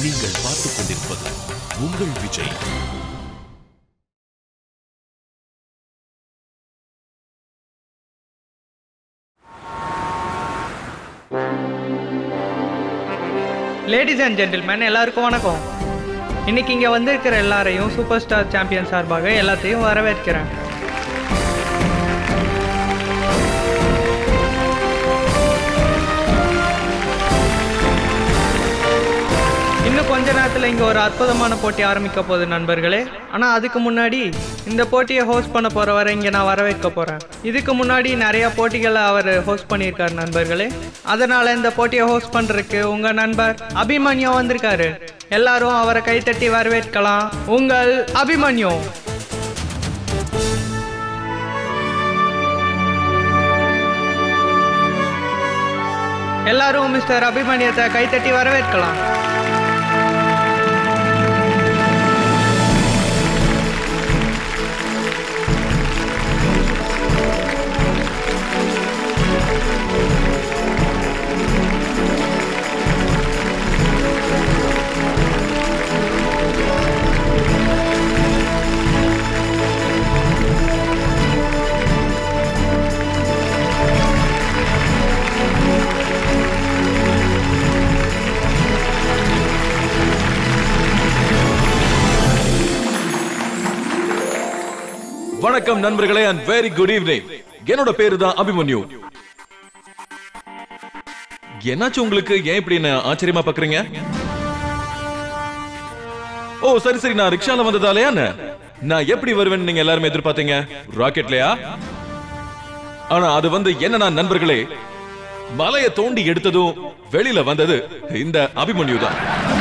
நீங்கள் பார்த்துக் கொண்டிருப்பது உங்கள் விஜய் லேடிஸ் அண்ட் ஜென்டில்மேன் எல்லாருக்கும் வணக்கம் இன்னைக்கு இங்கே வந்திருக்கிற எல்லாரையும் சூப்பர் ஸ்டார் சாம்பியன் சார்பாக எல்லாத்தையும் வரவேற்கிறேன் இன்னும் கொஞ்ச நேரத்தில் இங்கே ஒரு அற்புதமான போட்டி ஆரம்பிக்க போகுது நண்பர்களே ஆனால் அதுக்கு முன்னாடி இந்த போட்டியை ஹோஸ்ட் பண்ண போகிறவரை இங்கே நான் வரவேற்க போகிறேன் இதுக்கு முன்னாடி நிறைய போட்டிகளை அவர் ஹோஸ்ட் பண்ணியிருக்காரு நண்பர்களே அதனால் இந்த போட்டியை ஹோஸ்ட் பண்ணுறதுக்கு உங்கள் நண்பர் அபிமன்யு வந்திருக்காரு எல்லாரும் அவரை கைத்தட்டி வரவேற்கலாம் உங்கள் அபிமன்யு எல்லாரும் மிஸ்டர் அபிமன்யத்தை கைத்தட்டி வரவேற்கலாம் வணக்கம் நண்பர்களே அண்ட் வெரி குட் ஈவினிங் என்னோட பேரு தான் அபிமன்யு என்னாச்சு உங்களுக்கு ஏன் இப்படி என்ன ஆச்சரியமா பாக்குறீங்க ஓ சரி சரி நான் ரிக்ஷால வந்ததாலயா என்ன? நான் எப்படி வருவேன்னு நீங்க எல்லாருமே எதிர்பார்த்தீங்க ராக்கெட்லயா ஆனா அது வந்து என்னன்னா நண்பர்களே மலையை தோண்டி எடுத்ததும் வெளியில வந்தது இந்த அபிமன்யு தான்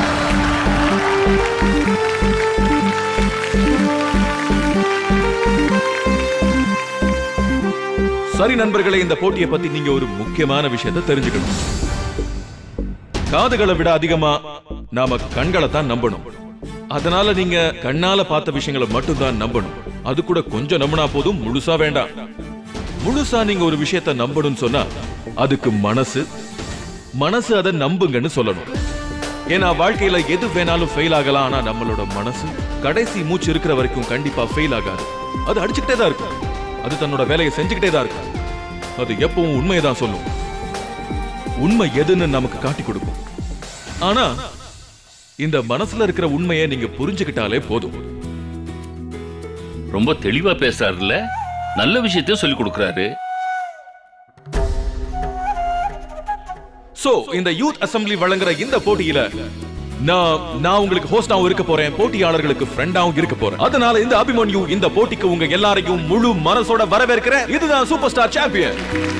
சரி நண்பர்களே இந்த போட்டியை பத்தி நீங்க ஒரு முக்கியமான விஷயத்தை தெரிஞ்சுக்கணும் காதுகளை விட அதிகமா நாம கண்களை தான் நம்பணும் அதனால நீங்க கண்ணால பார்த்த விஷயங்களை மட்டும் தான் நம்பணும் அது கூட கொஞ்சம் நம்பினா போதும் முழுசா வேண்டாம் முழுசா நீங்க ஒரு விஷயத்தை நம்பணும்னு சொன்னா அதுக்கு மனசு மனசு அதை நம்புங்கன்னு சொல்லணும் ஏன்னா வாழ்க்கையில எது வேணாலும் ஃபெயில் ஆகலாம் ஆனா நம்மளோட மனசு கடைசி மூச்சு இருக்கிற வரைக்கும் கண்டிப்பா ஃபெயில் ஆகாது அது அடிச்சுக்கிட்டே தான் இருக்கும் அது தன்னோட வேலையை செஞ்சுக்கிட்டே தான் இருக்கும் அது எப்பவும் உண்மையை தான் சொல்லும் உண்மை எதுன்னு நமக்கு காட்டி கொடுக்கும் ஆனா இந்த மனசுல இருக்கிற உண்மையை நீங்க புரிஞ்சுக்கிட்டாலே போதும் ரொம்ப தெளிவா பேசுறாருல்ல நல்ல விஷயத்தையும் சொல்லி கொடுக்கறாரு சோ இந்த யூத் அசெம்பிளி வழங்குற இந்த போட்டியில நான் நான் உங்களுக்கு ஹோஸ்டாவும் இருக்க போறேன் போட்டியாளர்களுக்கு ஃப்ரெண்டாவும் இருக்க போறேன் அதனால இந்த அபிமன்யு இந்த போட்டிக்கு உங்க எல்லாரையும் முழு மனசோட வரவேற்கிறேன் இதுதான் சூப்பர் ஸ்டார் சாம்பியன்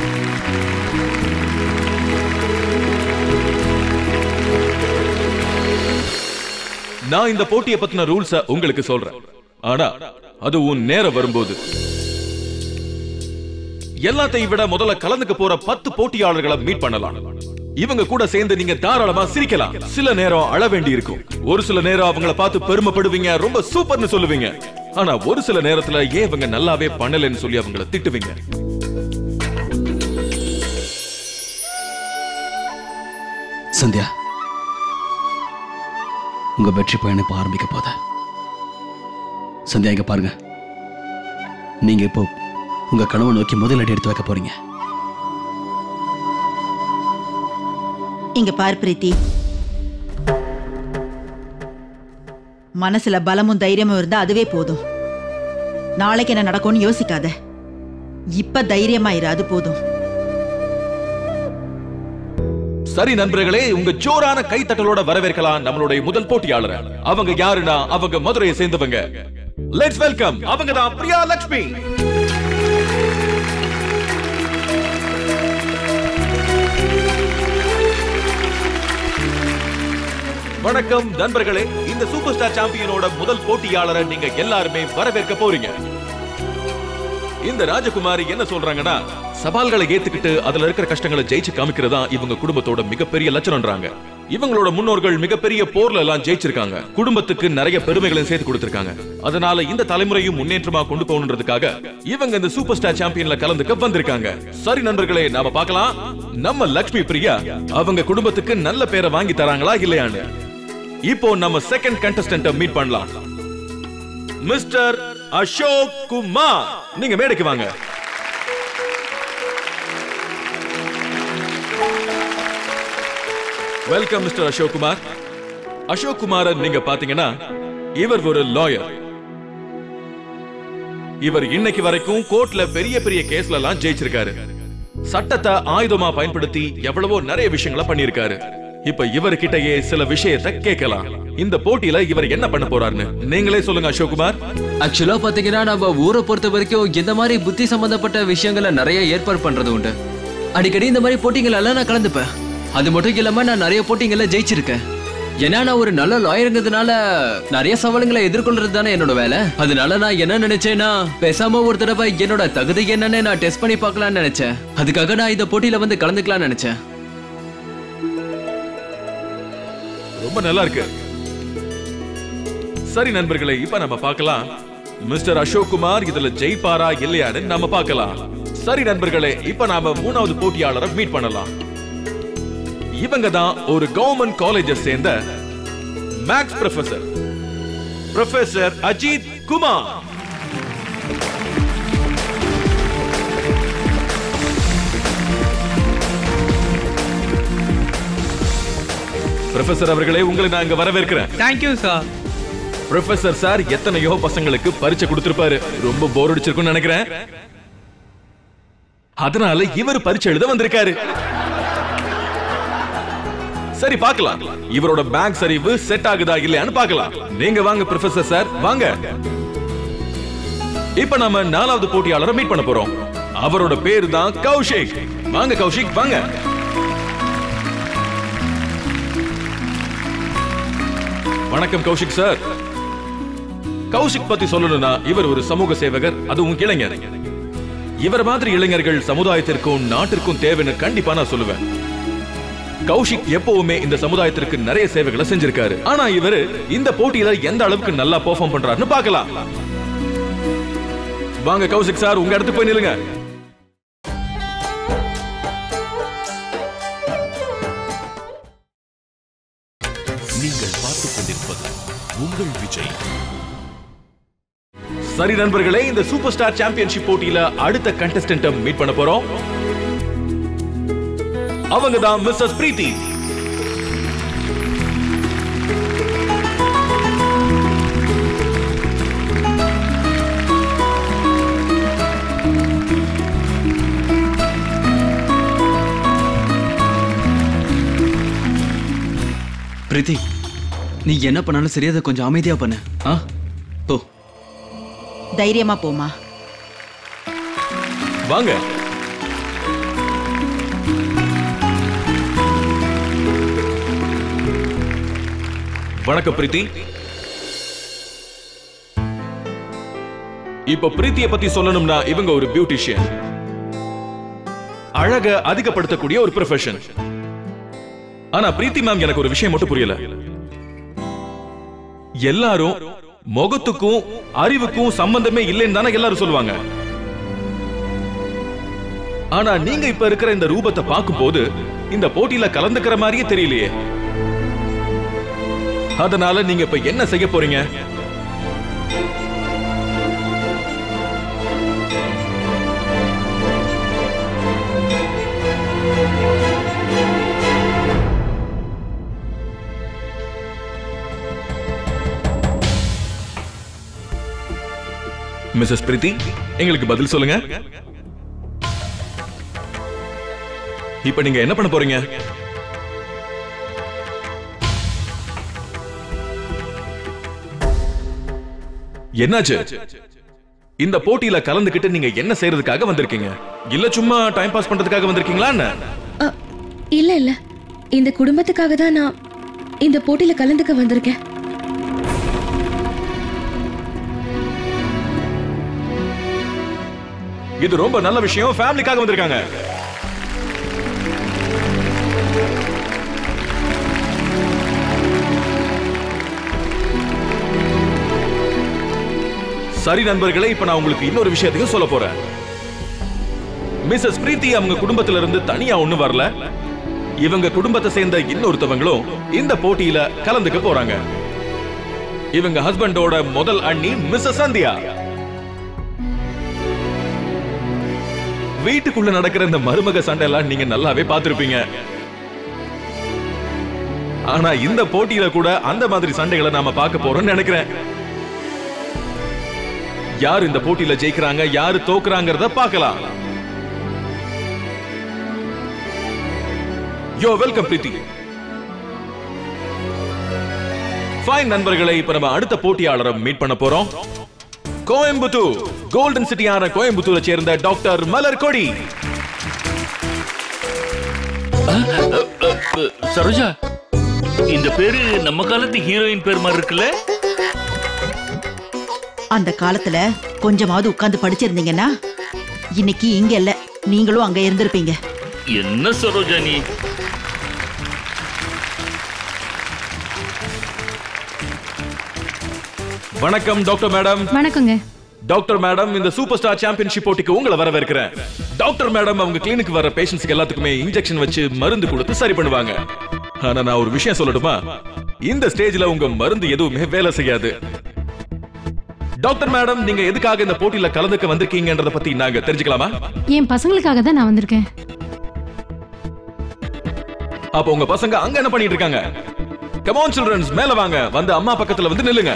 நான் இந்த போட்டியை பத்தின ரூல்ஸ உங்களுக்கு சொல்றேன் ஆனா அது உன் நேரம் வரும்போது எல்லாத்தையும் விட முதல்ல கலந்துக்க போற பத்து போட்டியாளர்களை மீட் பண்ணலாம் இவங்க கூட சேர்ந்து நீங்க தாராளமா சிரிக்கலாம் சில நேரம் அழ வேண்டி இருக்கும் ஒரு சில நேரம் அவங்கள பார்த்து பெருமைப்படுவீங்க ரொம்ப சூப்பர்னு சொல்லுவீங்க ஆனா ஒரு சில நேரத்துல ஏன் இவங்க நல்லாவே பண்ணலன்னு சொல்லி அவங்கள திட்டுவீங்க சந்தியா உங்க வெற்றி பயணம் இப்போ ஆரம்பிக்க போத சந்தியா இங்க பாருங்க நீங்க இப்போ உங்க கனவை நோக்கி முதல் அடி எடுத்து வைக்க போறீங்க இங்க பார் பிரீத்தி மனசுல பலமும் தைரியமும் இருந்தா அதுவே போதும் நாளைக்கு என்ன நடக்கும்னு யோசிக்காத இப்ப தைரியமா இரு அது போதும் சரி நண்பர்களே உங்க ஜோரான கைத்தட்டலோட வரவேற்கலாம் நம்மளுடைய முதல் போட்டியாளர் அவங்க யாருன்னா அவங்க மதுரையை சேர்ந்தவங்க லெட்ஸ் வெல்கம் அவங்க தான் பிரியா லட்சுமி வணக்கம் நண்பர்களே இந்த சூப்பர் ஸ்டார் சாம்பியனோட முதல் போட்டியாளரை நீங்க எல்லாருமே வரவேற்க போறீங்க இந்த ராஜகுமாரி என்ன சொல்றாங்கன்னா சவால்களை ஏத்துக்கிட்டு அதுல இருக்கிற கஷ்டங்களை ஜெயிச்சு காமிக்கிறதா இவங்க குடும்பத்தோட மிகப்பெரிய லட்சணம்ன்றாங்க இவங்களோட முன்னோர்கள் மிகப்பெரிய போர்ல எல்லாம் ஜெயிச்சிருக்காங்க குடும்பத்துக்கு நிறைய பெருமைகளையும் சேர்த்து கொடுத்திருக்காங்க அதனால இந்த தலைமுறையும் முன்னேற்றமா கொண்டு போகணுன்றதுக்காக இவங்க இந்த சூப்பர் ஸ்டார் சாம்பியன்ல கலந்துக்க வந்திருக்காங்க சரி நண்பர்களே நாம பார்க்கலாம் நம்ம லக்ஷ்மி பிரியா அவங்க குடும்பத்துக்கு நல்ல பேரை வாங்கி தராங்களா இல்லையான்னு இப்போ நம்ம செகண்ட் கண்டஸ்டன்ட மீட் பண்ணலாம் மிஸ்டர் அசோக் குமார் நீங்க மேடைக்கு வாங்க வெல்கம் மிஸ்டர் அசோக் குமார் அசோக் குமாரன் நீங்க பாத்தீங்கன்னா இவர் ஒரு லாயர் இவர் இன்னைக்கு வரைக்கும் கோர்ட்ல பெரிய பெரிய கேஸ்ல எல்லாம் ஜெயிச்சிருக்காரு சட்டத்தை ஆயுதமா பயன்படுத்தி எவ்வளவோ நிறைய விஷயங்களை பண்ணிருக்காரு இப்ப இவர்கிட்டயே சில விஷயத்தை கேட்கலாம் இந்த போட்டியில இவர் என்ன பண்ண போறாருன்னு நீங்களே சொல்லுங்க அசோக் குமார் ஆக்சுவலா பாத்தீங்கன்னா நம்ம ஊரை பொறுத்த வரைக்கும் இந்த மாதிரி புத்தி சம்பந்தப்பட்ட விஷயங்களை நிறைய ஏற்பாடு பண்றது உண்டு அடிக்கடி இந்த மாதிரி போட்டிகள் எல்லாம் நான் கலந்துப்பேன் அது மட்டும் இல்லாம நான் நிறைய போட்டிங்கள்ல ஜெயிச்சிருக்கேன் ஏன்னா நான் ஒரு நல்ல லாயருங்கிறதுனால நிறைய சவால்களை எதிர்கொள்றது தானே என்னோட வேலை அதனால நான் என்ன நினைச்சேன்னா பேசாம ஒரு தடவை என்னோட தகுதி என்னன்னு நான் டெஸ்ட் பண்ணி பார்க்கலாம்னு நினைச்சேன் அதுக்காக நான் இந்த போட்டியில வந்து கலந்துக்கலாம்னு நினைச்சேன் ரொம்ப நல்லா இருக்கு சரி நண்பர்களே இப்ப நம்ம பார்க்கலாம் மிஸ்டர் அசோக் குமார் இதுல ஜெயிப்பாரா இல்லையான்னு நம்ம பார்க்கலாம் சரி நண்பர்களே இப்ப நாம மூணாவது போட்டியாளரை மீட் பண்ணலாம் இவங்க தான் ஒரு கவர்மெண்ட் காலேஜை சேர்ந்த maths professor professor Ajith Kumar professor அவர்களே உங்களை நான் இங்க வரவேற்கிறேன் தேங்க்யூ சார் ப்ரொஃபசர் சார் எத்தனையோ பசங்களுக்கு பரீட்சை கொடுத்திருப்பாரு ரொம்ப போர் அடிச்சிருக்கும்னு நினைக்கிறேன் அதனால இவர் பரீட்சை எழுத வந்திருக்காரு சரி பார்க்கலாம் இவரோட பேங்க் சரிவு செட் ஆகுதா இல்லையான்னு பார்க்கலாம் நீங்க வாங்க ப்ரொஃபசர் சார் வாங்க இப்ப நாம நாலாவது போட்டியாளரை மீட் பண்ண போறோம் அவரோட பேரு தான் கௌஷிக் வாங்க கௌஷிக் வாங்க வணக்கம் கௌஷிக் சார் கௌஷிக் பத்தி சொல்லணும்னா இவர் ஒரு சமூக சேவகர் அதுவும் இளைஞர் இவர் மாதிரி இளைஞர்கள் சமுதாயத்திற்கும் நாட்டிற்கும் தேவைன்னு கண்டிப்பா நான் சொல்லுவேன் கௌஷிக் எப்பவுமே இந்த சமுதாயத்திற்கு நிறைய சேவைகளை செஞ்சிருக்காரு ஆனா இவரு இந்த போட்டியில எந்த அளவுக்கு நல்லா பெர்ஃபார்ம் பண்றாருன்னு பார்க்கலாம் வாங்க கௌஷிக் சார் உங்க இடத்துக்கு போய் நில்லுங்க நீங்கள் பார்த்துக் கொண்டிருப்பது உங்கள் விஜய் சரி நண்பர்களே இந்த சூப்பர் ஸ்டார் சாம்பியன்ஷிப் போட்டியில அடுத்த கண்டஸ்டன்ட மீட் பண்ண போறோம் அவங்க தான் மிஸ்ஸஸ் பிரீத்தி பிரீத்தி நீ என்ன பண்ணாலும் சரி அதை கொஞ்சம் அமைதியா பண்ணு ஆ போ தைரியமா போமா வாங்க வணக்கம் பிரீத்தி இப்ப பிரீத்திய பத்தி சொல்லணும்னா இவங்க ஒரு பியூட்டிஷியன் அழக அதிகப்படுத்தக்கூடிய ஒரு ப்ரொஃபஷன் ஆனா பிரீத்தி மேம் எனக்கு ஒரு விஷயம் மட்டும் புரியல எல்லாரும் முகத்துக்கும் அறிவுக்கும் சம்பந்தமே இல்லைன்னு தானே எல்லாரும் சொல்லுவாங்க ஆனா நீங்க இப்ப இருக்கிற இந்த ரூபத்தை பார்க்கும்போது இந்த போட்டியில கலந்துக்கிற மாதிரியே தெரியலையே அதனால நீங்க இப்ப என்ன செய்ய போறீங்க மிஸ்ஸஸ் பிரீத்தி எங்களுக்கு பதில் சொல்லுங்க இப்ப நீங்க என்ன பண்ண போறீங்க என்னாச்சு இந்த போட்டியில கலந்துக்கிட்டு நீங்க என்ன செய்யறதுக்காக வந்திருக்கீங்க இல்ல சும்மா டைம் பாஸ் பண்றதுக்காக வந்திருக்கீங்களா என்ன அ, இல்ல இல்ல இந்த குடும்பத்துக்காக தான் நான் இந்த போட்டியில கலந்துக்க வந்திருக்கேன் இது ரொம்ப நல்ல விஷயம் ஃபேமிலிக்காக வந்திருக்காங்க சரி நண்பர்களே இப்ப நான் உங்களுக்கு இன்னொரு விஷயத்தையும் சொல்ல போறேன் மிஸ்ஸஸ் பிரீத்தி அவங்க குடும்பத்துல இருந்து தனியா ஒண்ணு வரல இவங்க குடும்பத்தை சேர்ந்த இன்னொருத்தவங்களும் இந்த போட்டியில கலந்துக்க போறாங்க இவங்க ஹஸ்பண்டோட முதல் அண்ணி மிஸ்ஸஸ் சந்தியா வீட்டுக்குள்ள நடக்கிற இந்த மருமக சண்டை எல்லாம் நீங்க நல்லாவே பார்த்திருப்பீங்க ஆனா இந்த போட்டியில கூட அந்த மாதிரி சண்டைகளை நாம பார்க்க போறோம்னு நினைக்கிறேன் யார் இந்த போட்டியில ஜெயிக்கிறாங்க யாரு தோக்குறாங்கறத பார்க்கலாம் யோ வெல்கம் பிரீத்தி ஃபைன் நண்பர்களை இப்ப நம்ம அடுத்த போட்டியாளரை மீட் பண்ண போறோம் கோயம்புத்தூர் கோல்டன் சிட்டியான கோயம்புத்தூரை சேர்ந்த டாக்டர் மலர் கொடி சரோஜா இந்த பேரு நம்ம காலத்து ஹீரோயின் பேர் மாதிரி இருக்குல்ல அந்த காலத்துல கொஞ்சமாவது உட்கார்ந்து படிச்சிருந்தீங்கன்னா இன்னைக்கு இங்க இல்ல நீங்களும் அங்க இருந்திருப்பீங்க என்ன சரோஜா நீ வணக்கம் டாக்டர் மேடம் வணக்கங்க டாக்டர் மேடம் இந்த சூப்பர் ஸ்டார் சாம்பியன்ஷிப் போட்டிக்கு உங்களை வரவேற்கிறேன் டாக்டர் மேடம் அவங்க கிளினிக் வர பேஷண்ட்ஸ்க்கு எல்லாத்துக்குமே இன்ஜெக்ஷன் வச்சு மருந்து கொடுத்து சரி பண்ணுவாங்க ஆனா நான் ஒரு விஷயம் சொல்லட்டுமா இந்த ஸ்டேஜ்ல உங்க மருந்து எதுவுமே வேலை செய்யாது டாக்டர் மேடம் நீங்க எதுக்காக இந்த போட்டியில கலந்துக்க வந்திருக்கீங்கன்றத பத்தி நாங்க தெரிஞ்சுக்கலாமா என் பசங்களுக்காக தான் நான் வந்திருக்கேன் அப்ப உங்க பசங்க அங்க என்ன பண்ணிட்டு இருக்காங்க கமான் சில்ட்ரன்ஸ் மேல வாங்க வந்து அம்மா பக்கத்துல வந்து நில்லுங்க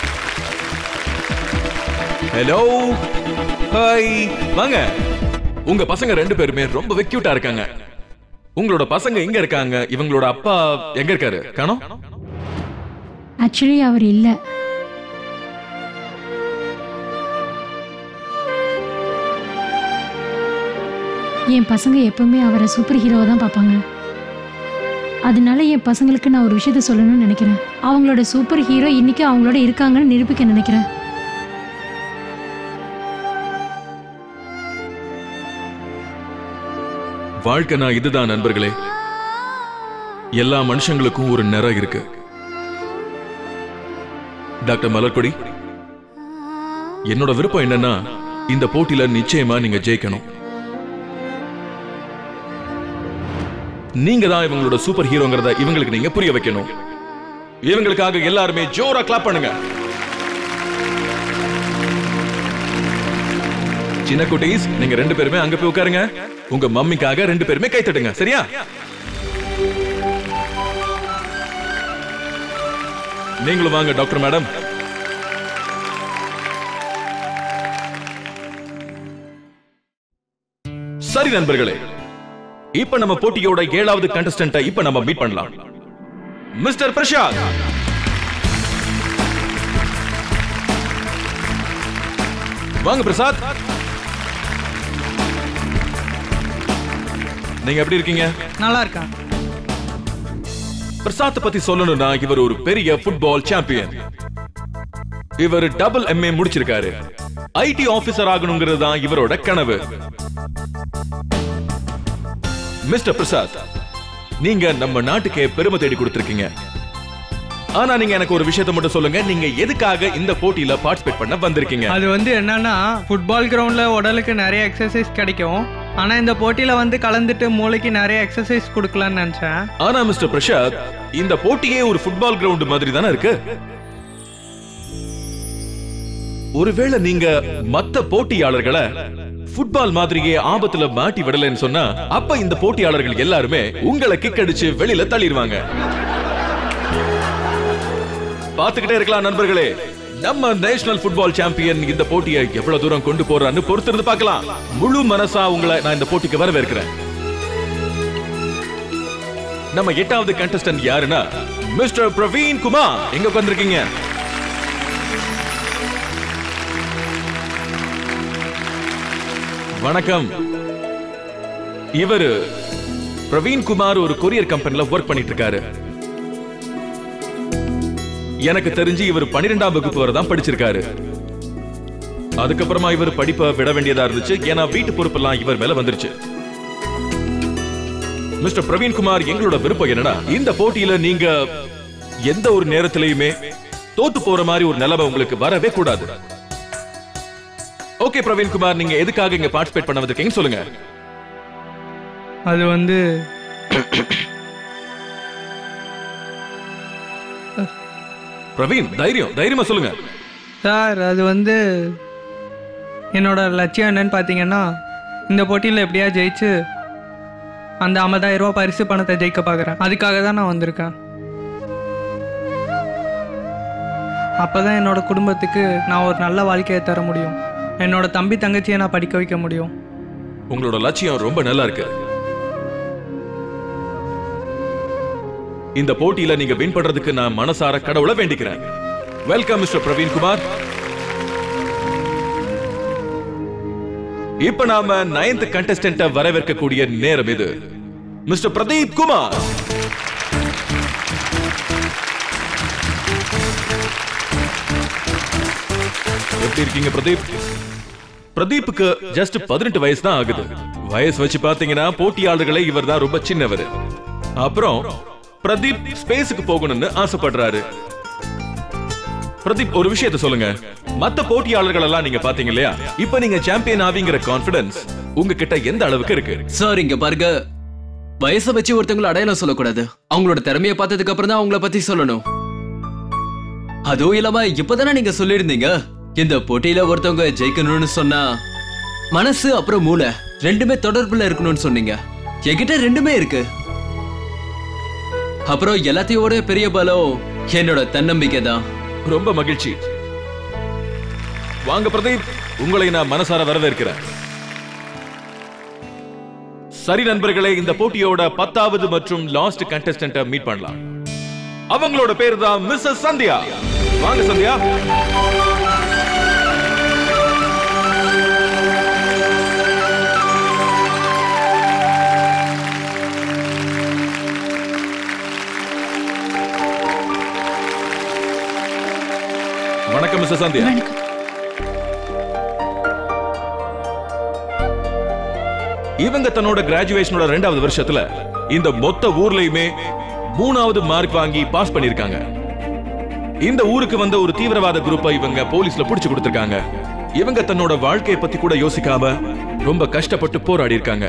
ஹலோ ஹாய் வாங்க உங்க பசங்க ரெண்டு பேருமே ரொம்ப கியூட்டா இருக்காங்க உங்களோட பசங்க எங்க இருக்காங்க இவங்களோட அப்பா எங்க இருக்காரு காணோம் ஆக்சுவலி அவர் இல்ல என் பசங்க எப்பவுமே அவரை சூப்பர் ஹீரோவை தான் பார்ப்பாங்க அதனால என் பசங்களுக்கு நான் ஒரு விஷயத்த சொல்லணும்னு நினைக்கிறேன் அவங்களோட சூப்பர் ஹீரோ இன்னைக்கு அவங்களோட இருக்காங்கன்னு நிரூபிக்க நினைக்கிறேன் வாழ்க்கைனா இதுதான் நண்பர்களே எல்லா மனுஷங்களுக்கும் ஒரு நிறம் இருக்கு டாக்டர் மலர்கொடி என்னோட விருப்பம் என்னன்னா இந்த போட்டியில நிச்சயமா நீங்க ஜெயிக்கணும் நீங்க தான் இவங்களோட சூப்பர் ஹீரோங்கிறத இவங்களுக்கு நீங்க புரிய வைக்கணும் இவங்களுக்காக எல்லாருமே ஜோரா கிளாப் பண்ணுங்க சின்ன குட்டீஸ் நீங்க ரெண்டு பேருமே அங்க போய் உட்காருங்க உங்க மம்மிக்காக ரெண்டு பேருமே கை தட்டுங்க சரியா நீங்களும் வாங்க டாக்டர் மேடம் சரி நண்பர்களே இப்ப நம்ம போட்டியோட ஏழாவது கண்டஸ்டன்ட்டை இப்ப நம்ம மீட் பண்ணலாம் மிஸ்டர் பிரசாத் வாங்க பிரசாத் நீங்க எப்படி இருக்கீங்க நல்லா இருக்கேன் பிரசாத் பத்தி சொல்லணும்னா இவர் ஒரு பெரிய ஃபுட்பால் சாம்பியன் இவர் டபுள் எம்ஏ முடிச்சிருக்காரு ஐடி ஆபீசர் ஆகணுங்கிறது தான் இவரோட கனவு மிஸ்டர் பிரசாத் நீங்க நம்ம நாட்டுக்கே பெருமை தேடி கொடுத்திருக்கீங்க ஆனா நீங்க எனக்கு ஒரு விஷயத்தை மட்டும் சொல்லுங்க நீங்க எதுக்காக இந்த போட்டியில பார்ட்டிசிபேட் பண்ண வந்திருக்கீங்க அது வந்து என்னன்னா ஃபுட்பால் கிரவுண்ட்ல உடலுக்கு நிறைய எக்ஸசைஸ் கிடைக்கும் ஆனா இந்த போட்டியில வந்து கலந்துட்டு மூளைக்கு நிறைய எக்ஸசைஸ் கொடுக்கலாம்னு நினைச்சேன் ஆனா மிஸ்டர் பிரசாத் இந்த போட்டியே ஒரு ஃபுட்பால் கிரவுண்ட் மாதிரி தானே இருக்கு ஒருவேளை நீங்க மத்த போட்டியாளர்களை ஃபுட்பால் மாதிரியே ஆபத்துல மாட்டி விடலைன்னு சொன்னா அப்ப இந்த போட்டியாளர்கள் எல்லாருமே உங்களை கிக் அடிச்சு வெளியில தள்ளிடுவாங்க பாத்துக்கிட்டே இருக்கலாம் நண்பர்களே நம்ம நேஷனல் ஃபுட்பால் சாம்பியன் இந்த போட்டியை எவ்வளவு தூரம் கொண்டு போறான்னு பொறுத்திருந்து பார்க்கலாம் முழு மனசா உங்களை நான் இந்த போட்டிக்கு வரவேற்கிறேன் நம்ம எட்டாவது கண்டஸ்டன்ட் யாருன்னா மிஸ்டர் பிரவீன் குமார் எங்க உட்கார்ந்திருக்கீங்க வணக்கம் இவரு பிரவீன் குமார் ஒரு கொரியர் கம்பெனில ஒர்க் பண்ணிட்டு இருக்காரு எனக்கு தெரிஞ்சு இவர் பன்னிரெண்டாம் வகுப்பு வரை தான் படிச்சிருக்காரு அதுக்கப்புறமா இவர் படிப்பை விட வேண்டியதா இருந்துச்சு ஏன்னா வீட்டு பொறுப்பெல்லாம் இவர் மேல வந்துருச்சு மிஸ்டர் பிரவீன் குமார் எங்களோட விருப்பம் என்னன்னா இந்த போட்டியில நீங்க எந்த ஒரு நேரத்திலையுமே தோத்து போற மாதிரி ஒரு நிலைமை உங்களுக்கு வரவே கூடாது ஓகே பிரவீன் குமார் நீங்க எதுக்காக இங்க பார்ட்டிசிபேட் பண்ண வந்திருக்கீங்கன்னு சொல்லுங்க அது வந்து பிரவீன் தைரியம் தைரியமா சொல்லுங்க சார் அது வந்து என்னோட லட்சியம் என்னன்னு பார்த்தீங்கன்னா இந்த போட்டியில் எப்படியா ஜெயிச்சு அந்த 50000 ரூபாய் பரிசு பணத்தை ஜெயிக்க பார்க்குறேன் அதுக்காக தான் நான் வந்திருக்கேன் அப்போ தான் என்னோட குடும்பத்துக்கு நான் ஒரு நல்ல வாழ்க்கையை தர முடியும் என்னோட தம்பி தங்கச்சியை நான் படிக்க வைக்க முடியும் உங்களோட லட்சியம் ரொம்ப நல்லா இருக்கு இந்த போட்டியில நீங்க வின் பண்றதுக்கு நான் மனசார கடவுளை வேண்டிக்கிறேன் வெல்கம் மிஸ்டர் பிரவீன் குமார் இப்ப நாம நைன்த் கண்டஸ்டன்ட வரவேற்கக்கூடிய நேரம் இது மிஸ்டர் பிரதீப் குமார் எப்படி இருக்கீங்க பிரதீப் பிரதீப்புக்கு ஜஸ்ட் பதினெட்டு வயசு தான் ஆகுது வயசு வச்சு பாத்தீங்கன்னா போட்டியாளர்களை இவர் தான் ரொம்ப சின்னவர் அப்புறம் பிரதீப் ஸ்பேஸுக்கு போகணும்னு ஆசைப்படுறாரு பிரதீப் ஒரு விஷயத்தை சொல்லுங்க மத்த போட்டியாளர்கள் எல்லாம் நீங்க பாத்தீங்க இல்லையா இப்ப நீங்க சாம்பியன் ஆவிங்கிற கான்பிடன்ஸ் உங்ககிட்ட எந்த அளவுக்கு இருக்கு சார் இங்க பாருங்க வயசை வச்சு ஒருத்தவங்களை அடையாளம் சொல்லக்கூடாது அவங்களோட திறமையை பார்த்ததுக்கு அப்புறம் தான் அவங்கள பத்தி சொல்லணும் அதுவும் இல்லாம இப்பதானே நீங்க சொல்லியிருந்தீங்க இந்த போட்டியில ஒருத்தவங்க ஜெயிக்கணும்னு சொன்னா மனசு அப்புறம் மூளை ரெண்டுமே தொடர்புல இருக்கணும்னு சொன்னீங்க என்கிட்ட ரெண்டுமே இருக்கு அப்புறம் எல்லாத்தையோட பெரிய பலம் என்னோட தன்னம்பிக்கை தான் ரொம்ப மகிழ்ச்சி வாங்க பிரதீப் உங்களை நான் மனசார வரவேற்கிறேன் சரி நண்பர்களே இந்த போட்டியோட பத்தாவது மற்றும் லாஸ்ட் கண்டஸ்டன்ட மீட் பண்ணலாம் அவங்களோட பேர் தான் மிஸ்ஸஸ் சந்தியா வாங்க சந்தியா வணக்கம் மிஸ்ஸஸ் சந்தியா இவங்க தன்னோட கிராஜுவேஷனோட ரெண்டாவது வருஷத்துல இந்த மொத்த ஊர்லயுமே மூணாவது மார்க் வாங்கி பாஸ் பண்ணிருக்காங்க இந்த ஊருக்கு வந்த ஒரு தீவிரவாத குரூப்பை இவங்க போலீஸ்ல புடிச்சு கொடுத்திருக்காங்க இவங்க தன்னோட வாழ்க்கையை பத்தி கூட யோசிக்காம ரொம்ப கஷ்டப்பட்டு போராடி இருக்காங்க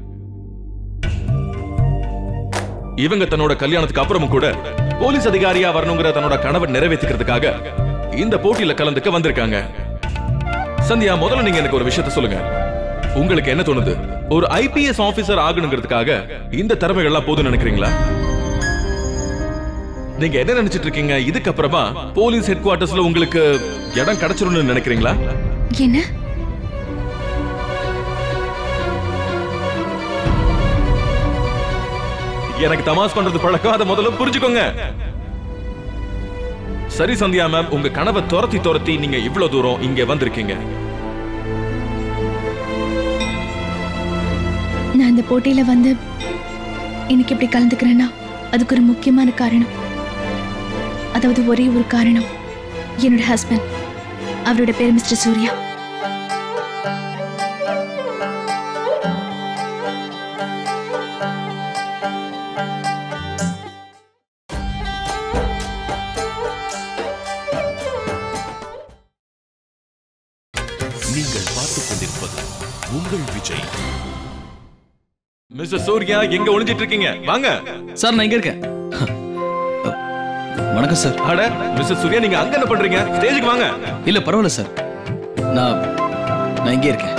இவங்க தன்னோட கல்யாணத்துக்கு அப்புறமும் கூட போலீஸ் அதிகாரியா வரணுங்கிற தன்னோட கனவை நிறைவேற்றிக்கிறதுக்காக இந்த போட்டியில கலந்துக்க வந்திருக்காங்க சந்தியா முதல்ல நீங்க எனக்கு ஒரு விஷயத்த சொல்லுங்க உங்களுக்கு என்ன தோணுது ஒரு ஐபிஎஸ் ஆபீசர் ஆகணுங்கிறதுக்காக இந்த திறமைகள்லாம் போதும் நினைக்கிறீங்களா நீங்க என்ன நினைச்சிட்டு இருக்கீங்க இதுக்கப்புறமா போலீஸ் ஹெட் குவார்டர்ஸ்ல உங்களுக்கு இடம் கிடைச்சிரும்னு நினைக்கிறீங்களா என்ன எனக்கு தமாஸ் பண்றது பழக்கம் அதை முதல்ல புரிஞ்சுக்கோங்க சரி சந்தியா மேம் உங்க கனவை துரத்தி துரத்தி நீங்க இவ்வளவு தூரம் இங்க வந்திருக்கீங்க நான் இந்த போட்டியில வந்து இன்னைக்கு இப்படி கலந்துக்கிறேன்னா அதுக்கு ஒரு முக்கியமான காரணம் அதாவது ஒரே ஒரு காரணம் என்னோட ஹஸ்பண்ட் அவரோட பேர் மிஸ்டர் சூர்யா நீங்கள் பார்த்துக் கொண்டிருப்பது உங்கள் விஜய் மிஸ்டர் சூர்யா எங்க ஒளிஞ்சிட்டு இருக்கீங்க வாங்க சார் நான் இங்க இருக்கேன் வணக்கம் சார் அட மிஸ்டர் சூர்யா நீங்க அங்க என்ன பண்றீங்க ஸ்டேஜுக்கு வாங்க இல்ல பரவாயில்ல சார் நான் நான் இங்கே இருக்கேன்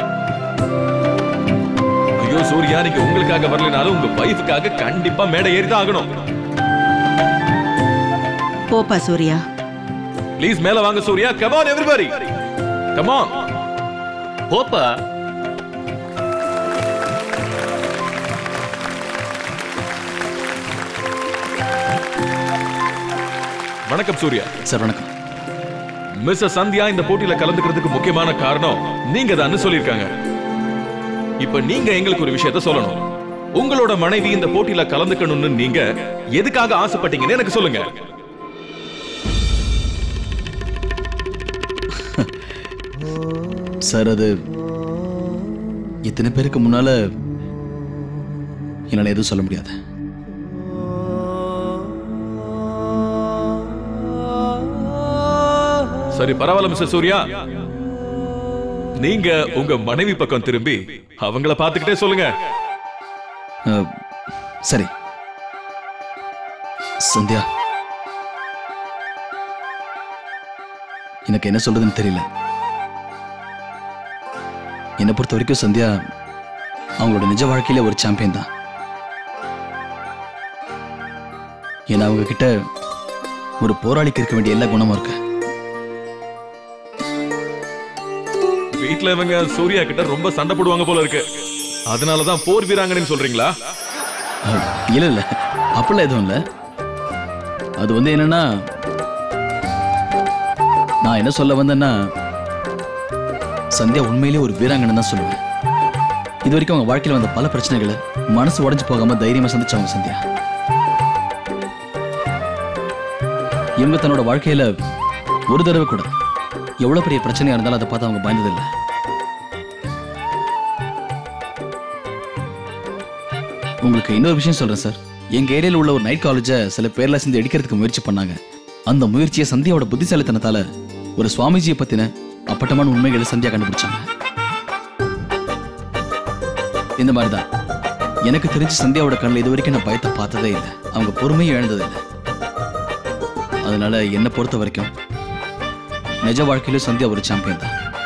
ஐயோ சூர்யா நீங்க உங்களுக்காக வரலனாலும் உங்க வைஃபுக்காக கண்டிப்பா மேடை ஏறி தான் ஆகணும் போப்பா சூர்யா ப்ளீஸ் மேல வாங்க சூர்யா கமான் எவ்ரிபடி கமான் போப்பா வணக்கம் சூர்யா சார் வணக்கம் மிஸ்ஸஸ் சந்தியா இந்த போட்டியில கலந்துக்கிறதுக்கு முக்கியமான காரணம் நீங்க தான் சொல்லியிருக்காங்க இப்ப நீங்க எங்களுக்கு ஒரு விஷயத்த சொல்லணும் உங்களோட மனைவி இந்த போட்டியில கலந்துக்கணும்னு நீங்க எதுக்காக ஆசைப்பட்டீங்கன்னு எனக்கு சொல்லுங்க சார் அது இத்தனை பேருக்கு முன்னால என்னால் எதுவும் சொல்ல முடியாது சரி பரவாயில்ல மிஸ்டர் சூர்யா நீங்க உங்க மனைவி பக்கம் திரும்பி அவங்கள பாத்துக்கிட்டே சொல்லுங்க அஹ், சரி சந்தியா எனக்கு என்ன சொல்றதுன்னு தெரியல என்னை பொறுத்த வரைக்கும் சந்தியா அவங்களோட நிஜ வாழ்க்கையில ஒரு சாம்பியன் தான் ஏன்னா அவங்க கிட்ட ஒரு போராளிக்கு இருக்க வேண்டிய எல்லா குணமும் இருக்கு வீட்ல இவங்க சூர்யா கிட்ட ரொம்ப சண்டை போடுவாங்க போல இருக்கு அதனாலதான் போர் வீராங்கன்னு சொல்றீங்களா அஹ், இல்ல இல்ல அப்படிலாம் எதுவும் இல்ல அது வந்து என்னன்னா நான் என்ன சொல்ல வந்தேன்னா சந்தியா உண்மையிலேயே ஒரு வீராங்கனை தான் சொல்லுவேன் இது வரைக்கும் அவங்க வாழ்க்கையில வந்த பல பிரச்சனைகளை மனசு உடைஞ்சு போகாம தைரியமா சந்திச்சவங்க சந்தியா இவங்க தன்னோட வாழ்க்கையில ஒரு தடவை கூட எவ்வளவு பெரிய பிரச்சனையா இருந்தாலும் அதை பார்த்து அவங்க பயந்ததில்லை உங்களுக்கு இன்னொரு விஷயம் சொல்றேன் சார் எங்க ஏரியால உள்ள ஒரு நைட் காலேஜை சில பேர்ல சேர்ந்து எடுக்கிறதுக்கு முயற்சி பண்ணாங்க அந்த முயற்சியை சந்தியாவோட புத்திசாலித்தனத்தால ஒரு சுவாமிஜியை பத்தின அப்பட்டமான உண்மைகளை சந்தியா கண்டுபிடிச்சாங்க இந்த மாதிரி தான் எனக்கு தெரிஞ்சு சந்தியாவோட கண்ணில் இது வரைக்கும் நான் பயத்தை பார்த்ததே இல்லை அவங்க பொறுமையை இழந்தது இல்லை அதனால என்னை பொறுத்த வரைக்கும் நிஜ வாழ்க்கையிலும் சந்தியா ஒரு சாம்பியன் தான்